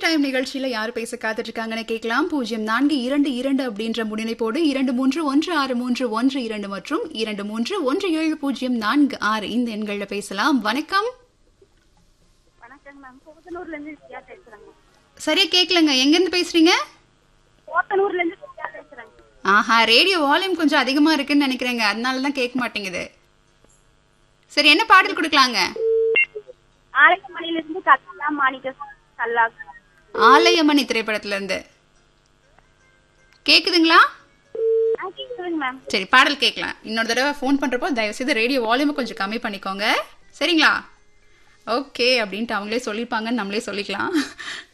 time நிகழ்ச்சியில யார் பேச காத்துட்டு இருக்காங்கன்னு கேட்கலாம் பூஜ்ஜியம் நான்கு இரண்டு இரண்டு அப்படின்ற முன்னிணைப்போடு இரண்டு மூன்று ஒன்று ஆறு மூன்று ஒன்று இரண்டு மற்றும் இரண்டு மூன்று ஒன்று ஏழு பூஜ்ஜியம் நான்கு ஆறு இந்த எண்கள்ல பேசலாம் வணக்கம் வணக்கங்க மேம் போத்தனூர்ல இருந்து வித்யா பேசுறேங்க சரியா கேட்கலங்க எங்கிருந்து பேசுறீங்க போத்தனூர்ல இருந்து வித்யா பேசுறேங்க ஆஹா ரேடியோ வால்யூம் கொஞ்சம் அதிகமா இருக்குன்னு நினைக்கிறேங்க அதனால தான் கேட்க மாட்டேங்குது சரி என்ன பாடல் கொடுக்கலாங்க ஆலயமணில இருந்து கல்லா மாணிக்க கல்லா ஆலயமணி திரைப்படத்துல இருந்து கேக்குதுங்களா ஆ கேக்குதுங்க மேம் சரி பாடல் கேட்கலாம் இன்னொரு தடவை ஃபோன் பண்றப்போ தயவு செய்து ரேடியோ வால்யூமை கொஞ்சம் கம்மி பண்ணிக்கோங்க சரிங்களா ஓகே அப்படின்ட்டு அவங்களே சொல்லியிருப்பாங்கன்னு நம்மளே சொல்லிக்கலாம்